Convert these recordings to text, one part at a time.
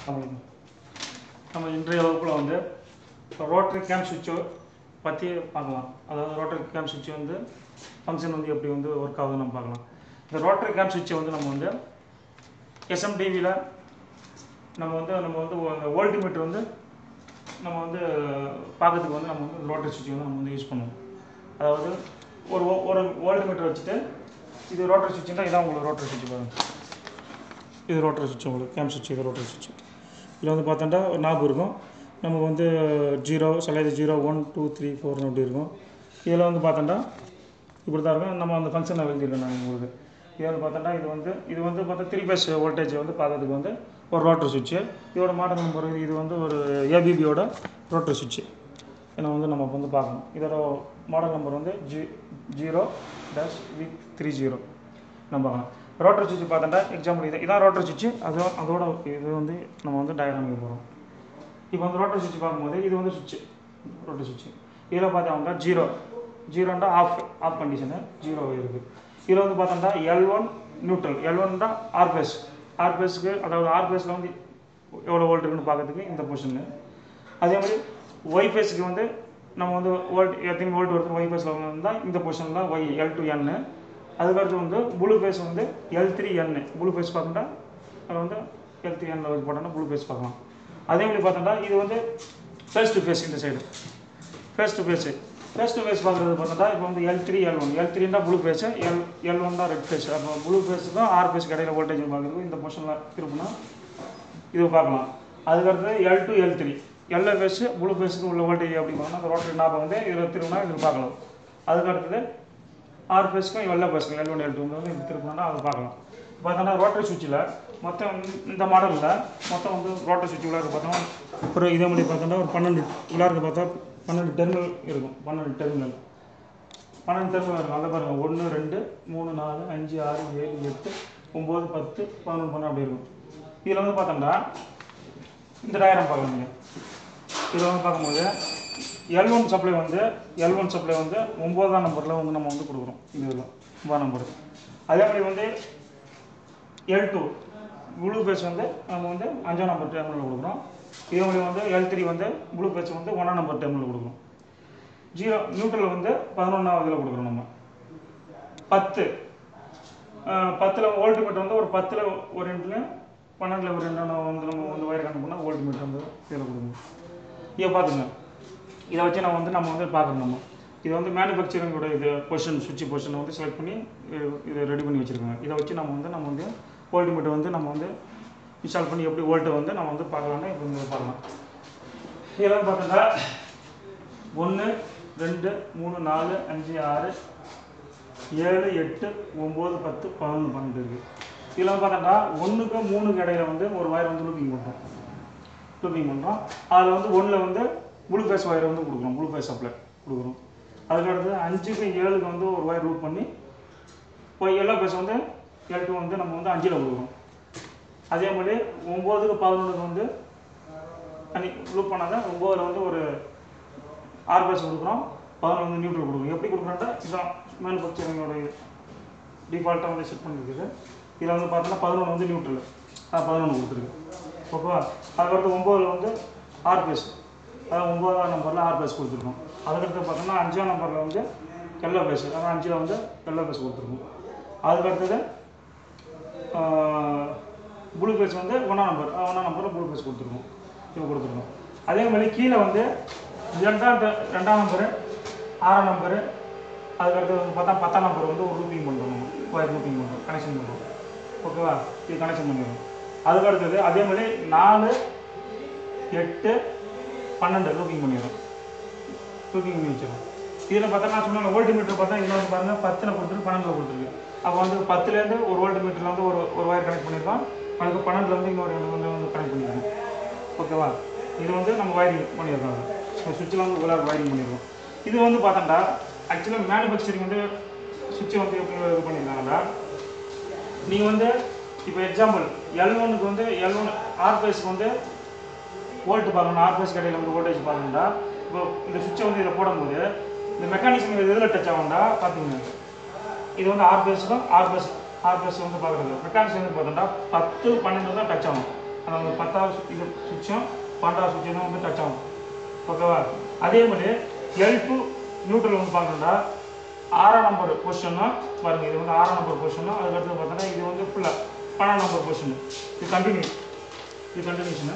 நம்ம நம்ம இன்றைய வகுப்பில் வந்து ரோட்டரி கேம் சுவிட்சை பற்றி பார்க்கலாம் அதாவது ரோட்டரி கேம் சுவிட்ச் வந்து ஃபங்க்ஷன் வந்து எப்படி வந்து ஒர்க் ஆகுதுன்னு நம்ம பார்க்கலாம் இந்த ரோட்டரி கேம் சுவிட்சை வந்து நம்ம வந்து எஸ்எம்டிவியில் நம்ம வந்து நம்ம வந்து வோல்ட் மீட்டர் வந்து நம்ம வந்து பார்க்கறதுக்கு வந்து நம்ம வந்து ரோட்டரி சுவிட்ச் வந்து நம்ம வந்து யூஸ் பண்ணுவோம் அதாவது ஒரு wo- ஒரு வோல்ட் மீட்டர் வச்சுட்டு இது ரோட்டரி சுவிட்சுனா இதான் உங்களுக்கு ரோட்டரி சுவிட்ச் பாருங்க இது ரோட்டரி சுவிட்ச் உங்களுக்கு கேம் சுவிட்ச் இது ரோட்டரி சுவிட்ச் இதில் வந்து பார்த்தோம்னா ஒரு நாப் இருக்கும் நமக்கு வந்து ஜீரோ சில இது ஜீரோ ஒன் டூ த்ரீ ஃபோர்னு அப்படி இருக்கும் இதில் வந்து பார்த்தோம்னா இப்படி தான் இருக்கும் நம்ம அந்த ஃபங்க்ஷனை எழுதிருக்கேன் நான் உங்களுக்கு இதில் வந்து பார்த்தோம்னா இது வந்து இது வந்து பார்த்தா த்ரீ பேஸ் வோல்டேஜ் வந்து பார்க்கறதுக்கு வந்து ஒரு ரோட்டர் சுவிட்சு இதோட மாடல் நம்பர் இது வந்து ஒரு ஏபிபியோட ரோட்டர் சுவிட்சு இதை வந்து நம்ம வந்து பார்க்கணும் இதோட மாடல் நம்பர் வந்து G zero dash V three zero நம்ம பார்க்கலாம் ரோட்டர் சுவிட்ச் பார்த்தோம்னா எக்ஸாம்பிள் இது இதான் ரோட்டர் சுவிட்ச் அது அதோட இது வந்து நம்ம வந்து டயக்ராமிக்க போகிறோம் இப்போ வந்து ரோட்டர் சுவிட்ச் பார்க்கும்போது இது வந்து சுவிட்ச் ரோட்டர் சுவிட்ச் இதில் பார்த்தோம்னா ஜீரோ ஜீரோண்டா ஆஃப் ஆஃப் கண்டிஷனு ஜீரோ இருக்குது இதில் வந்து பார்த்தோம்னா எல் ஒன் நியூட்ரல் எல் ஒன்டா ஆர்பேஸ் ஆர்பேஸ்க்கு அதாவது ஆர்பேஸில் வந்து எவ்வளோ வோல்ட் இருக்குன்னு பார்க்கறதுக்கு இந்த பொசிஷனு அதே மாதிரி ஒய் பேஸுக்கு வந்து நம்ம வந்து வோல்ட் எத்தனை வோல்ட் வருது ஒய் பேஸில் வந்தால் இந்த பொசிஷன் தான் ஒய் எல் டு என்னு அதுக்கடுத்து வந்து ப்ளூ பேஸ் வந்து எல் த்ரீ என்னு ப்ளூ பேஸ் பார்த்தோம்னா அது வந்து எல் த்ரீ எண்ணில் போட்டோம்னா ப்ளூ பேஸ் பார்க்கலாம் அதே மாதிரி பார்த்தோம்னா இது வந்து ஃபேஸ் டு ஃபேஸ் இந்த side phase to phase phase to phase பார்க்குறது பார்த்தோம்னா இப்போ வந்து L three L one L த்ரீனா blue phase L L one தான் ரெட் ஃபேஸ் அப்போ ப்ளூ ஃபேஸுக்கும் ஆர் ஃபேஸ் இடையில வோல்டேஜ் பார்க்குறது இந்த பொசிஷனில் திருப்பினா இது பார்க்கலாம் அதுக்கடுத்து L two L three yellow phase blue ஃபேஸுக்கு உள்ள வோல்டேஜ் அப்படி பார்த்தோம்னா அந்த ரோட்டரி நாப்பை வந்து இதில் திரும்பினா இதில் பார்க்கலாம் அதுக்கு அடுத்தது ஆர் ஃபேஸ்க்கும் எல்ல ஃபேஸ்க்கும் எல் ஒன் எல் டூ வந்து இது திருப்பினா அதை பார்க்கலாம் பார்த்தோன்னா ரோட்டரி சுவிட்சில் மொத்தம் இந்த மாடலில் மொத்தம் வந்து ரோட்டரி சுவிட்ச் உள்ளார பார்த்தோம்னா ஒரு இதே மாதிரி பார்த்தோம்னா ஒரு பன்னெண்டு உள்ளார பார்த்தா பன்னெண்டு டெர்மினல் இருக்கும் பன்னெண்டு டெர்மினல் பன்னெண்டு டெர்மினல் இருக்கும் அதில் பாருங்கள் ஒன்று ரெண்டு மூணு நாலு அஞ்சு ஆறு ஏழு எட்டு ஒம்பது பத்து பதினொன்று பன்னெண்டு அப்படி இருக்கும் இதில் வந்து பார்த்தோம்னா இந்த டயரம் பார்க்கலாம் நீங்கள் இதில் வந்து பார்க்கும்போது எல் ஒன் சப்ளை வந்து எல் ஒன் சப்ளை வந்து ஒம்போதாம் நம்பரில் வந்து நம்ம வந்து கொடுக்குறோம் இது இதில் ஒன்பதாம் நம்பர் அதே மாதிரி வந்து எல் டூ ப்ளூ பேஸ் வந்து நம்ம வந்து அஞ்சாம் நம்பர் டேர்மினல் கொடுக்குறோம் இதே மாதிரி வந்து எல் த்ரீ வந்து ப்ளூ பேஸ் வந்து ஒன்றாம் நம்பர் டேர்மினல் கொடுக்குறோம் ஜீரோ நியூட்ரல் வந்து பதினொன்றாவதுல கொடுக்குறோம் நம்ம பத்து பத்தில் வோல்ட் மீட்டர் வந்து ஒரு பத்தில் ஒரு ரெண்டுலையும் பன்னெண்டில் ஒரு ரெண்டு வந்து நம்ம வந்து வயர் கணக்கு பண்ணால் வோல்ட் மீட்டர் வந்து இதில் கொடுக்கணும் இதை பார்த்துங்க இதை வச்சு நம்ம வந்து நம்ம வந்து பார்க்கணும் நம்ம இது வந்து மேனுஃபேக்சரிங்கோட இது பொசிஷன் சுவிட்ச் பொசிஷனை வந்து செலக்ட் பண்ணி இது- இதை ரெடி பண்ணி வச்சுருக்காங்க இதை வச்சு நம்ம வந்து நம்ம வந்து வோல்ட் மீட்டர் வந்து நம்ம வந்து இன்ஸ்டால் பண்ணி எப்படி வோல்ட்டை வந்து நம்ம வந்து பார்க்கலாம்னா இப்போ இங்கே பார்க்கலாம் இதெல்லாம் பார்த்தீங்கன்னா ஒன்று ரெண்டு மூணு நாலு அஞ்சு ஆறு ஏழு எட்டு ஒம்பது பத்து பதினொன்று பன்னெண்டு இருக்குது இதில் வந்து பார்த்தோம்னா ஒன்றுக்கு மூணுக்கு இடையில வந்து ஒரு வயர் வந்து லூப்பிங் பண்ணுறோம் லூப்பிங் பண்ணுறோம் அதில் வந்து ஒன்றில் வந்து ப்ளூ ஃபேஸ் ஒயர் வந்து கொடுக்குறோம் ப்ளூ ஃபேஸ் சப்ளை கொடுக்குறோம் அதுக்கடுத்து அஞ்சுக்கு ஏழுக்கு வந்து ஒரு ஒயர் லூப் பண்ணி இப்போ எல்லோ ஃபேஸ் வந்து எல் டூ வந்து நம்ம வந்து அஞ்சில் கொடுக்குறோம் அதே மாதிரி ஒம்போதுக்கு பதினொன்றுக்கு வந்து தனி லூப் பண்ணாதான் ஒம்போதில் வந்து ஒரு ஆர் பேஸ் கொடுக்குறோம் பதினொன்று வந்து நியூட்ரல் கொடுக்குறோம் எப்படி கொடுக்குறோம்னா இதுதான் மேனுஃபேக்சரிங்கோட டிஃபால்ட்டாக வந்து செட் பண்ணிருக்குது இதில் வந்து பார்த்தோன்னா பதினொன்று வந்து நியூட்ரல் அது பதினொன்று கொடுத்துருக்கு ஓகேவா அதுக்கடுத்து ஒம்போதில் வந்து ஆர் பேஸ் அதாவது ஒம்போதாம் நம்பரில் ஆர் பேஸ் கொடுத்துருக்கோம் அதுக்கடுத்து பார்த்தோம்னா அஞ்சாம் நம்பரில் வந்து எல்லோ பேஸ் அதாவது அஞ்சில் வந்து எல்லோ பேஸ் கொடுத்துருக்கோம் அதுக்கடுத்தது ப்ளூ பேஸ் வந்து ஒன்றாம் நம்பர் ஒன்றாம் நம்பரில் ப்ளூ பேஸ் கொடுத்துருக்கோம் இவங்க கொடுத்துருக்கோம் அதே மாதிரி கீழே வந்து ரெண்டாம் ட- ரெண்டாம் நம்பரு ஆறாம் நம்பரு அதுக்கடுத்து வந்து பார்த்தா பத்தாம் நம்பர் வந்து ஒரு ரூப்பிங் பண்ணுறோம் நம்ம ஒயர் ரூப்பிங் பண்ணுறோம் கனெக்ஷன் பண்ணுறோம் ஓகேவா இது கனெக்ஷன் பண்ணிடுறோம் அதுக்கு அடுத்தது அதே மாதிரி நாலு எட்டு பன்னெண்டு ரூப்பிங் பண்ணிடுறோம் ரூப்பிங் பண்ணி வச்சிடும் இதில் பார்த்தா நான் சொன்ன வோல்ட் மீட்டர் பார்த்தா இதில் வந்து பாருங்க பத்தில் கொடுத்துருக்கு பன்னெண்டில் கொடுத்துருக்கு அப்போ வந்து பத்துலேருந்து ஒரு வோல்ட் மீட்டரில் வந்து ஒரு ஒரு ஒயர் கனெக்ட் பண்ணியிருக்கோம் அதுக்கு பன்னெண்டுல வந்து இன்னொரு ரெண்டு வந்து வந்து கனெக்ட் பண்ணியிருக்கோம் ஓகேவா இது வந்து நம்ம வயரிங் பண்ணியிருக்கோம் சுவிட்சில் வந்து உள்ள வயரிங் பண்ணியிருக்கோம் இது வந்து பார்த்தோம்னா ஆக்சுவலாக மேனுஃபேக்சரிங் வந்து சுவிட்சை வந்து எப்படி இது பண்ணியிருக்காங்கன்னா நீங்கள் வந்து இப்போ எக்ஸாம்பிள் எல் ஒனுக்கு வந்து எல் ஒன் ஆர்பிஎஸ்க்கு வந்து வோல்ட் பார்க்கணும் ஆர்பிஎஸ் கடையில் வந்து வோல்டேஜ் பார்க்கணும்டா இப்போ இந்த சுவிட்சை வந்து இதில் போடும்போது இந்த மெக்கானிசம் எதில் டச் ஆகும்டா பார்த்துங்க இது வந்து ஆர்பிஎஸ் தான் ஆர்பிஎஸ் ஆர்பிஎஸ் வந்து பார்க்குறது மெக்கானிசம் வந்து பார்த்தோம்னா பத்து பன்னெண்டு தான் டச் ஆகும் அதாவது பத்தாவது சு- இது சுவிட்சும் பன்னெண்டாவது சுவிட்சும் தான் வந்து டச் ஆகும் ஓகேவா அதே மாதிரி எல் டூ நியூட்ரல் வந்து பார்க்கணும்னா ஆறாம் நம்பர் பொசிஷன்னா பாருங்க இது வந்து ஆறாம் நம்பர் பொசிஷனும் அதுக்கடுத்து பார்த்தோன்னா இது வந்து ஃபுல்லாக பன்னெண்டாம் நம்பர் பொசிஷன் இது கண்டினியூ இது கண்டினியூஷனு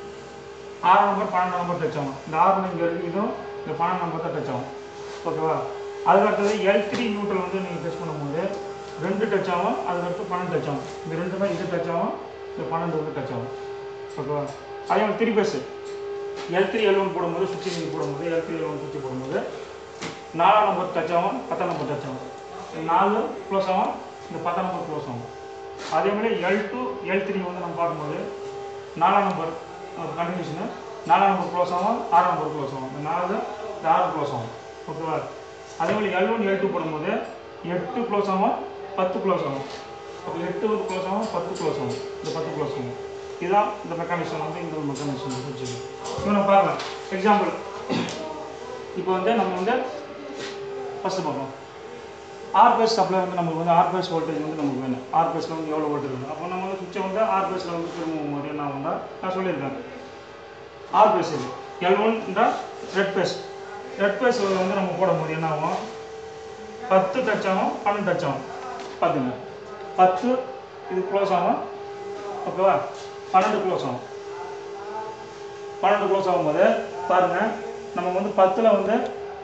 ஆறாம் நம்பர் பன்னெண்டு நம்பர் டச் ஆகும் இந்த ஆறு இங்கே இருக்குது இதுவும் இந்த பன்னெண்டு நம்பர் தான் டச் ஆகும் ஓகேவா அதுக்கடுத்தது எல் த்ரீ நியூட்ரல் வந்து நீங்கள் டச் பண்ணும்போது ரெண்டு டச் ஆகும் அதுக்கடுத்து பன்னெண்டு டச் ஆகும் இந்த ரெண்டு தான் இது டச் ஆகும் இந்த பன்னெண்டு வந்து டச் ஆகும் ஓகேவா அதே மாதிரி three phase L three L one போடும்போது சுவிட்ச் நீங்கள் போடும்போது எல் த்ரீ எல் ஒன் சுவிட்ச் போடும்போது நாலாம் நம்பர் டச் ஆகும் பத்தாம் நம்பர் டச் ஆகும் இந்த நாலு க்ளோஸ் ஆகும் இந்த பத்தாம் நம்பர் க்ளோஸ் ஆகும் அதே மாதிரி எல் டூ எல் த்ரீ வந்து நம்ம பார்க்கும்போது நாலாம் நம்பர் கண்டினியூஷனு நாலாம் நம்பர் க்ளோஸ் ஆகும் ஆறாம் நம்பர் க்ளோஸ் ஆகும் இந்த நாலு இந்த ஆறு க்ளோஸ் ஆகும் ஓகேவா அதே மாதிரி எல் ஒன் எல் டூ போடும்போது எட்டு க்ளோஸ் ஆகும் பத்து க்ளோஸ் ஆகும் அப்போ எட்டு வந்து க்ளோஸ் ஆகும் பத்து க்ளோஸ் ஆகும் இந்த பத்து க்ளோஸ் ஆகும் இதுதான் இந்த மெக்கானிசம் வந்து இந்த மெக்கானிசம் வச்சுருக்கு இப்போ நம்ம பாருங்கள் எக்ஸாம்பிள் இப்போ வந்து நம்ம வந்து ஃபஸ்ட்டு பார்ப்போம் ஆர் பேஸ் சப்ளை வந்து நமக்கு வந்து ஆர் பேஸ் வோல்டேஜ் வந்து நமக்கு வேணும் ஆர் பேஸில் வந்து எவ்வளோ வோல்டேஜ் வேணும் அப்போ நம்ம வந்து சுவிட்சை வந்து ஆர் பேஸில் வந்து திரும்பும் போது என்ன ஆகும்னா நான் சொல்லியிருக்கேன் ஆர் பேஸ் இது எல் ஒன்ன்ற ரெட் பேஸ் ரெட் பேஸ் வந்து நம்ம போடும்போது என்ன ஆகும் பத்து டச் ஆகும் பன்னெண்டு டச் ஆகும் பார்த்துங்க பத்து இது க்ளோஸ் ஆகும் ஓகேவா பன்னெண்டு க்ளோஸ் ஆகும் பன்னெண்டு க்ளோஸ் ஆகும்போது பாருங்கள் நம்ம வந்து பத்தில் வந்து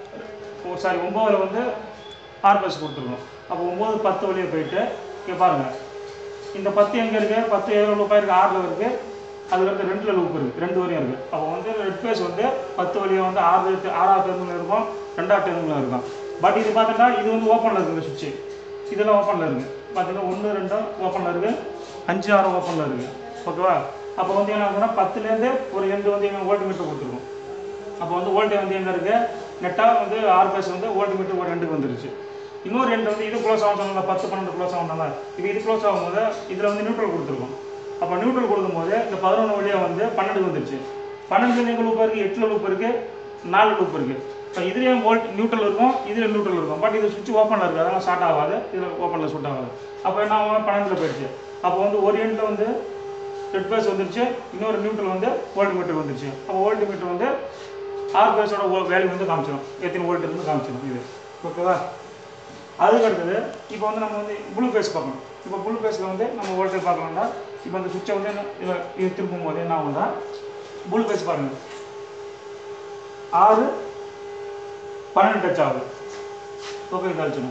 சாரி ஒம்போதில் வந்து ஆர்பிஎஸ் கொடுத்துருக்கோம் அப்போ ஒம்பது பத்து வழியாக போயிட்டு இங்கே பாருங்கள் இந்த பத்து எங்கே இருக்குது பத்து ஏழு லூப்பாக இருக்குது ஆறில் இருக்குது அதுக்கடுத்து ரெண்டில் லூப் இருக்குது ரெண்டு வரையும் இருக்குது அப்போ வந்து ரெட் பேஸ் வந்து பத்து வழியாக வந்து ஆறு ஆறாவது டெர்மில் இருக்கும் ரெண்டாவது டெர்மில் இருக்கும் பட் இது பார்த்தோன்னா இது வந்து ஓப்பனில் இருக்குது சுவிட்சு இதெல்லாம் ஓப்பனில் இருக்குது பார்த்தீங்கன்னா ஒன்று ரெண்டும் ஓப்பனில் இருக்குது அஞ்சு ஆறு ஓப்பனில் இருக்குது ஓகேவா அப்போ வந்து என்ன ஆகுதுன்னா பத்துலேருந்து ஒரு எண்டு வந்து எங்கள் வோல்ட் மீட்டர் கொடுத்துருக்கோம் அப்போ வந்து வோல்டேஜ் வந்து எங்கே இருக்குது நெட்டாக வந்து ஆறு பேஸ் வந்து வோல்ட் மீட்டர் ஒரு ரெண்டுக்கு வந்துருச்சு இன்னொரு ரெண்டு வந்து இது க்ளோஸ் ஆகும் சொன்னல பத்து பன்னெண்டு க்ளோஸ் ஆகும்னால இப்போ இது க்ளோஸ் ஆகும்போது இதில் வந்து நியூட்ரல் கொடுத்துருக்கோம் அப்போ நியூட்ரல் கொடுக்கும்போது இந்த பதினொன்று வழியாக வந்து பன்னெண்டுக்கு வந்துருச்சு பன்னெண்டு எங்கள் லூப் இருக்குது எட்டில் லூப் இருக்குது நாலு லூப் இருக்குது இப்போ இதுலேயும் வோல்ட் நியூட்ரல் இருக்கும் இதில் நியூட்ரல் இருக்கும் பட் இது சுவிட்ச் ஓப்பனில் இருக்குது அதெல்லாம் ஸ்டார்ட் ஆகாது இதில் ஓப்பனில் ஷூட் ஆகாது அப்போ என்ன ஆகும் பன்னெண்டில் போயிடுச்சு அப்போ வந்து ஒரு எண்டில் வந்து ரெட் பேஸ் வந்துருச்சு இன்னொரு நியூட்ரல் வந்து வோல்ட் மீட்டர் வந்துருச்சு அப்போ வோல்ட் மீட்டர் வந்து ஆர் பேஸோட வேல்யூ வந்து காமிச்சிடும் எத்தனை வோல்ட் இருந்து காமிச்சிடும் இது ஓகேவா அதுக்கு அடுத்தது இப்போ வந்து நம்ம வந்து ப்ளூ பேஸ் பார்க்கணும் இப்போ ப்ளூ பேஸில் வந்து நம்ம வோல்டேஜ் பார்க்கலாம்னா இப்போ அந்த சுவிட்சை வந்து என்ன- இத- இது திருப்பும் போது என்ன ஆகும்னா ப்ளூ பேஸ் பாருங்க ஆறு பன்னெண்டு டச் ஆகுது ஓகே இது அழிச்சிடும்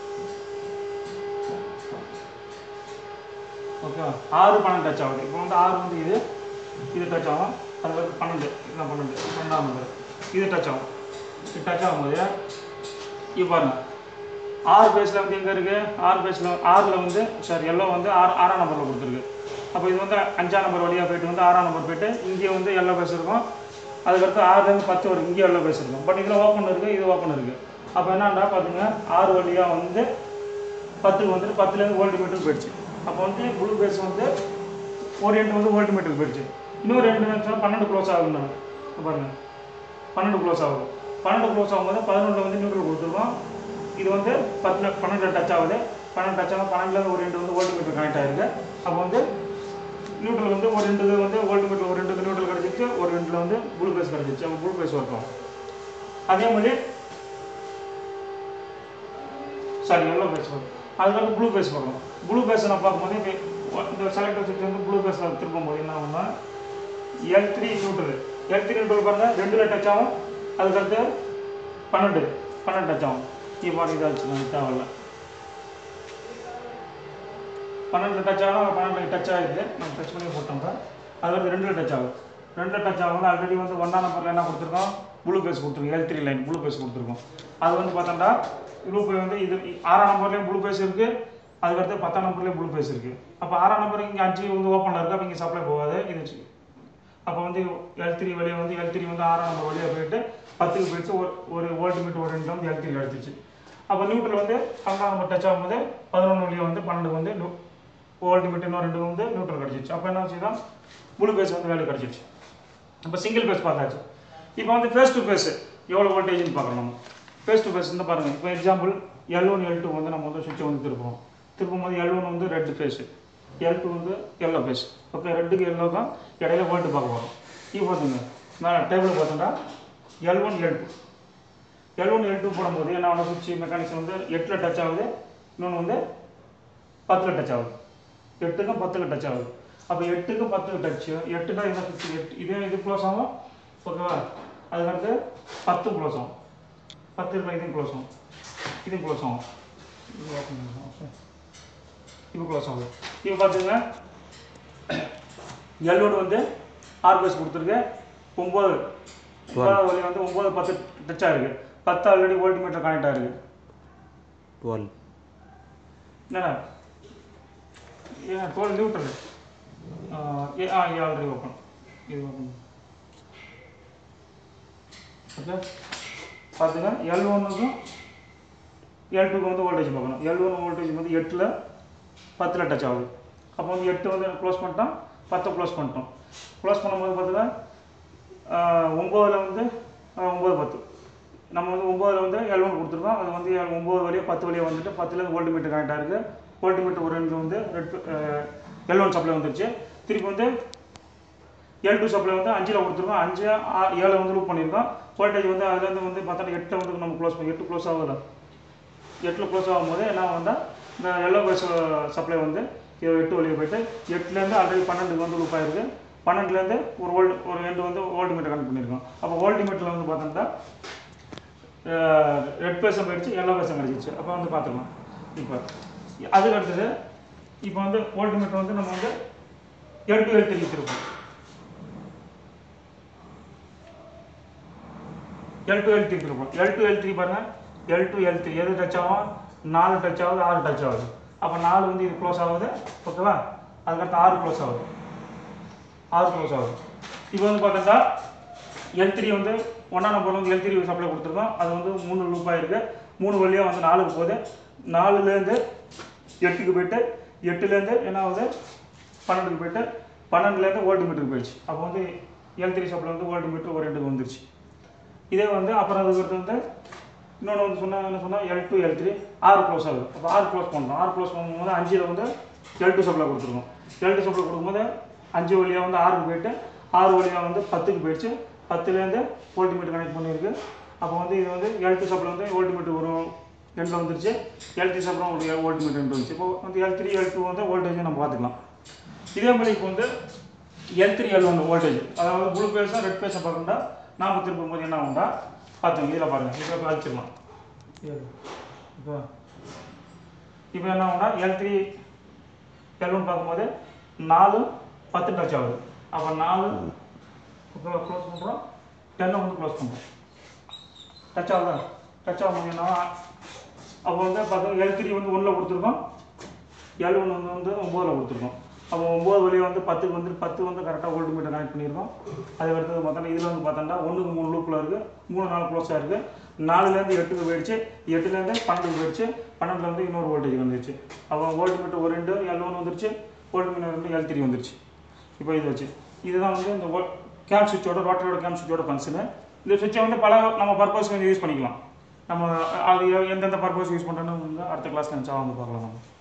ஓகேவா ஆறு பன்னெண்டு டச் ஆகுது இப்போ வந்து ஆறு வந்து இது இது டச் ஆகும் அது வந்து பன்னெண்டு இதுதான் பன்னெண்டு பன்னெண்டாம் நம்பர் இது டச் ஆகும் இது டச் ஆகும்போது இப்போ பாருங்க ஆறு பேஸில் வந்து எங்கே இருக்குது ஆறு பேஸில் ஆறில் வந்து சாரி எல்லோ வந்து ஆறு ஆறாம் நம்பரில் கொடுத்துருக்கு அப்போ இது வந்து அஞ்சாம் நம்பர் வழியாக போயிட்டு வந்து ஆறாம் நம்பர் போயிட்டு இங்கே வந்து எல்லோ பேஸ் இருக்கும் அதுக்கடுத்து ஆறுலேருந்து பத்து வரும் இங்கே எல்லோ பேஸ் இருக்கும் பட் இதில் ஓப்பன் இருக்குது இது ஓப்பன் இருக்குது அப்போ என்னன்னா பார்த்துங்க ஆறு வழியாக வந்து பத்துக்கு வந்துட்டு பத்துலேருந்து வோல்ட் மீட்டருக்கு போயிடுச்சு அப்போ வந்து ப்ளூ பேஸ் வந்து ஒரு எண்டு வந்து வோல்ட் மீட்டருக்கு போயிடுச்சு இன்னொரு ரெண்டு நிமிஷம் பன்னெண்டு க்ளோஸ் ஆகுதுன்னு பாருங்க பன்னெண்டு க்ளோஸ் ஆகுது பன்னெண்டு க்ளோஸ் ஆகும்போது பதினொன்றில் வந்து நியூட்ரல் கொடுத்துருக்கோம் இது வந்து பத்து பன்னெண்டு டச் ஆகுது பன்னெண்டு டச் ஆகும் பன்னெண்டுல ஒரு ரெண்டு வந்து வோல்ட் மீட்டர் கனெக்ட் ஆயிருக்கு அப்போ வந்து நியூட்ரல் வந்து ஒரு ரெண்டு வந்து வோல்ட் மீட்டர் ஒரு ரெண்டுக்கு நியூட்ரல் கிடச்சிச்சு ஒரு ரெண்டில் வந்து ப்ளூ பேஸ் கிடச்சிச்சு அப்போ ப்ளூ பேஸ் ஒர்க் ஆகும் அதே மாதிரி சாரி எல்லோ பேஸ் வரும் அதுக்கப்புறம் ப்ளூ பேஸ் பார்க்கணும் ப்ளூ பேஸ் நான் பார்க்கும்போது இப்போ இந்த செலக்டர் சுவிட்ச் வந்து ப்ளூ பேஸில் திருப்பும் போது என்ன ஆகும்னா L three neutral L three neutral பாருங்க ரெண்டில் டச் ஆகும் அதுக்கடுத்து பன்னெண்டு பன்னெண்டு டச் ஆகும் இப்போ பாருங்க இதாச்சு நான் தேவையில்ல பன்னெண்டு டச் ஆகும் பன்னெண்டு டச் ஆகிடுது நம்ம டச் பண்ணி போட்டோம் அதுக்கடுத்து ரெண்டில் டச் ஆகும் ரெண்டில் டச் ஆகும் ஆல்ரெடி வந்து ஒன்றாம் நம்பரில் என்ன கொடுத்துருக்கோம் ப்ளூ பேஸ் கொடுத்துருக்கோம் L three line blue phase கொடுத்துருக்கோம் அது வந்து பார்த்தோம்னா ப்ளூ பே வந்து இது ஆறாம் நம்பர்லேயும் ப்ளூ பேஸ் இருக்குது அதுக்கடுத்து பத்தாம் நம்பர்லேயும் ப்ளூ பேஸ் இருக்குது அப்போ ஆறாம் நம்பர் இங்கே அஞ்சு வந்து ஓப்பனில் இருக்குது அப்போ இங்கே சப்ளை போகாது இது சி- அப்போ வந்து எல் த்ரீ வழியாக வந்து எல் த்ரீ வந்து ஆறாம் நம்பர் வழியாக போயிட்டு பத்துக்கு போயிடுச்சு ஒரு ஒரு வோல்ட் மீட்டர் ஒரு ரெண்டு வந்து எல் த்ரீ அடிச்சிச்சு அப்போ நியூட்ரல் வந்து பன்னெண்டாம் நம்பர் டச் ஆகும்போது பதினொன்று வழியாக வந்து பன்னெண்டு வந்து வோல்ட் மீட்டர் இன்னும் ரெண்டு வந்து நியூட்ரல் கிடச்சிச்சு அப்போ என்ன வச்சுதான் ப்ளூ பேஸ் வந்து வேல்யூ கிடச்சிச்சு இப்போ சிங்கிள் பேஸ் பார்த்தாச்சு இப்போ வந்து ஃபேஸ் டு ஃபேஸ் எவ்வளோ வோல்டேஜ்னு பார்க்கணும் நம்ம ஃபேஸ் டு ஃபேஸ் வந்து பாருங்கள் இப்போ example L one L two வந்து நம்ம வந்து சுவிட்சை வந்து திருப்போம் திருப்பும் போது எல் ஒன் வந்து ரெட் ஃபேஸு எல் டூ வந்து எல்லோ பேஸ் ஓகே ரெட்டுக்கு எல்லோக்கும் இடையில வோல்ட் பார்க்க போகிறோம் இப்போ பார்த்துங்க நான் டேபிள் பார்த்தோம்னா L one L two L one L two போடும்போது என்ன ஆகும் சுவிட்ச் மெக்கானிக்ஸ் வந்து எட்டில் டச் ஆகுது இன்னொன்று வந்து பத்தில் டச் ஆகுது எட்டுக்கும் பத்தில் டச் ஆகுது அப்போ எட்டுக்கும் பத்துக்கு டச் எட்டுனா என்ன சுவிட்ச் எட்டு இதே இது க்ளோஸ் ஆகும் ஓகேவா அதுக்கடுத்து பத்து க்ளோஸ் ஆகும் பத்து இருக்கிற இதுவும் க்ளோஸ் ஆகும் இதுவும் க்ளோஸ் ஆகும் இது open பண்ணணும். Okay. இப்போ க்ளோஸ் ஆகுது இப்போ பார்த்துங்க எல்லோடு வந்து ஆர்பிஎஸ் கொடுத்துருக்கு ஒம்பது ஒன்பதாவது வழி வந்து ஒம்பது பத்து டச் ஆயிருக்கு பத்து ஆல்ரெடி வோல்ட் மீட்டர் கனெக்ட் ஆயிருக்கு டுவெல் என்னடா ஏன் டுவெல் நியூட்ரல் ஏ ஆ ஏ ஆல்ரெடி ஓப்பன் இது ஓப்பன் ஓகே பார்த்துங்க எல் ஒன்றுக்கும் எல் டூக்கு வந்து வோல்டேஜ் பார்க்கணும் எல் ஒன் வோல்டேஜ் வந்து எட்டில் பத்தில் டச் ஆகுது அப்போ வந்து எட்டு வந்து க்ளோஸ் பண்ணிட்டோம் பத்தை க்ளோஸ் பண்ணிட்டோம் க்ளோஸ் பண்ணும்போது பார்த்தீங்கன்னா ஒம்போதில் வந்து ஆஹ், ஒம்பது பத்து நம்ம வந்து ஒம்போதில் வந்து எல் ஒன் கொடுத்துருக்கோம் அது வந்து எல் ஒம்பது வழியாக பத்து வழியாக வந்துட்டு பத்துலேருந்து வோல்ட் மீட்டர் கனெக்ட் ஆயிருக்கு வோல்ட் மீட்டர் ஒரு ரெண்டு வந்து ரெட் எல் ஒன் சப்ளை வந்துருச்சு திருப்பி வந்து எல் டூ சப்ளை வந்து அஞ்சில் கொடுத்துருக்கோம் அஞ்சு ஆ- ஏழை வந்து லூப் பண்ணியிருக்கோம் வோல்டேஜ் வந்து அதுலேருந்து வந்து பார்த்தோன்னா எட்டை வந்து நம்ம க்ளோஸ் பண்ணி எட்டு க்ளோஸ் ஆகுதுல எட்டில் க்ளோஸ் ஆகும்போது என்ன வந்தால் இந்த எல்லோ பஸ் சப்ளை வந்து இது எட்டு வழியாக போயிட்டு எட்டுலேருந்து ஆல்ரெடி பன்னெண்டுக்கு வந்து லூப் ஆயிருக்கு பன்னெண்டுலேருந்து ஒரு வோல்ட் ஒரு ரெண்டு வந்து வோல்ட் மீட்டர் கனெக்ட் பண்ணியிருக்கோம் அப்போ வோல்ட் மீட்டரில் வந்து பார்த்தோம்னா ரெட் பேசம் போயிடுச்சு எல்லோ பேசம் கிடச்சிச்சு அப்போ வந்து பார்த்துக்கலாம் இப்போ அதுக்கு அடுத்தது இப்போ வந்து வோல்ட் மீட்டர் வந்து நம்ம வந்து எல் டு எல் த்ரீ வச்சுருக்கோம் எல் டு எல் த்ரீ இருக்கும் எல் டு எல் த்ரீ பாருங்க எல் டு எல் த்ரீ எது டச் ஆகும் நாலு டச் ஆகுது ஆறு டச் ஆகுது அப்போ நாலு வந்து இது க்ளோஸ் ஆகுது ஓகேவா அதுக்கடுத்து ஆறு க்ளோஸ் ஆகுது ஆறு க்ளோஸ் ஆகுது இப்போ வந்து பார்த்தீங்கன்னா எல் த்ரீ வந்து ஒன்றாம் நம்பர் வந்து எல் த்ரீ சப்ளை கொடுத்துருக்கோம் அது வந்து மூணு லூப் ஆயிருக்கு மூணு வழியாக வந்து நாலுக்கு போகுது நாலுலேருந்து எட்டுக்கு போயிட்டு எட்டுலேருந்து என்ன ஆகுது பன்னெண்டுக்கு போயிட்டு பன்னெண்டுலேருந்து வோல்ட் மீட்டருக்கு போயிடுச்சு அப்போ வந்து எல் த்ரீ சப்ளை வந்து வோல்ட் மீட்டர் ஒரு ரெண்டுக்கு வந்துருச்சு இதே வந்து அப்புறம் அதுக்கு வந்து இன்னொன்று வந்து சொன்னா என்ன சொன்னால் எல் டூ எல் த்ரீ ஆறு க்ளோஸ் ஆகுது அப்போ ஆறு க்ளோஸ் பண்ணுறோம் ஆறு க்ளோஸ் பண்ணும்போது அஞ்சில் வந்து எல் டூ சப்ளை கொடுத்துருக்கோம் எல் டூ சப்ளை கொடுக்கும்போது அஞ்சு வழியாக வந்து ஆறுக்கு போயிட்டு ஆறு வழியாக வந்து பத்துக்கு போயிடுச்சு பத்துலேருந்து வோல்ட் மீட்டர் கனெக்ட் பண்ணியிருக்கு அப்போ வந்து இது வந்து எல் டூ சப்ளை வந்து வோல்ட் மீட்டர் ஒரு ரெண்டில் வந்துருச்சு எல் த்ரீ சப்ளை ஒரு வோல்ட் மீட்டர் ரெண்டு வந்துச்சு இப்போ வந்து எல் த்ரீ எல் டூ வந்து வோல்டேஜ் நம்ம பார்த்துக்கலாம் இதே மாதிரி இப்போ வந்து L three L one voltage அதாவது ப்ளூ பேஸும் ரெட் பேஸை பார்க்கணும்னா நாம திருப்பும் போது என்ன ஆகும்டா பார்த்துங்க இதில் பாருங்கள் இப்போ அழிச்சிடலாம் இப்போ இப்போ என்ன ஆகும்னா எல் த்ரீ எல் ஒன் பார்க்கும்போது நாலு பத்து டச் ஆகுது அப்போ நாலு இப்போ க்ளோஸ் பண்ணுறோம் டென்னை வந்து க்ளோஸ் பண்ணுறோம் டச் ஆகுதா டச் ஆக முடியும்னா அப்போ வந்து பார்த்தா எல் த்ரீ வந்து ஒன்றில் கொடுத்துருக்கோம் எல் ஒன்று வந்து வந்து ஒம்போதில் கொடுத்துருக்கோம் அப்போ ஒம்பது வழியாக வந்து பத்துக்கு வந்து பத்து வந்து கரெக்டாக வோல்ட் மீட்டர் கனெக்ட் பண்ணியிருக்கோம் அதுக்கு அடுத்தது பார்த்தோன்னா இதில் வந்து பார்த்தோம்னா ஒன்றுக்கு மூணு லூப்பில் இருக்குது மூணு நாலு க்ளோஸாக இருக்குது நாலுலேருந்து எட்டுக்கு போயிடுச்சு எட்டுலேருந்து பன்னெண்டுக்கு போயிடுச்சு பன்னெண்டுலேருந்து இன்னொரு வோல்டேஜ் வந்துருச்சு அப்போ வோல்ட் மீட்டர் ஒரு ரெண்டு எல் ஒன்று வந்துருச்சு வோல்ட் மீட்டர் ரெண்டு எல் த்ரீ வந்துருச்சு இப்போ இது வச்சு இதுதான் வந்து இந்த கேம் சுவிட்சோட ரோட்டரோட கேம் சுவிட்சோட ஃபங்க்ஷனு இந்த சுவிட்சை வந்து பல நம்ம பர்பஸ்க்கு வந்து யூஸ் பண்ணிக்கலாம் நம்ம அது எந்தெந்த பர்பஸ் யூஸ் பண்ணுறோன்னு வந்து அடுத்த கிளாஸ் நினச்சா வந்து பார்க்கலாம் நம்ம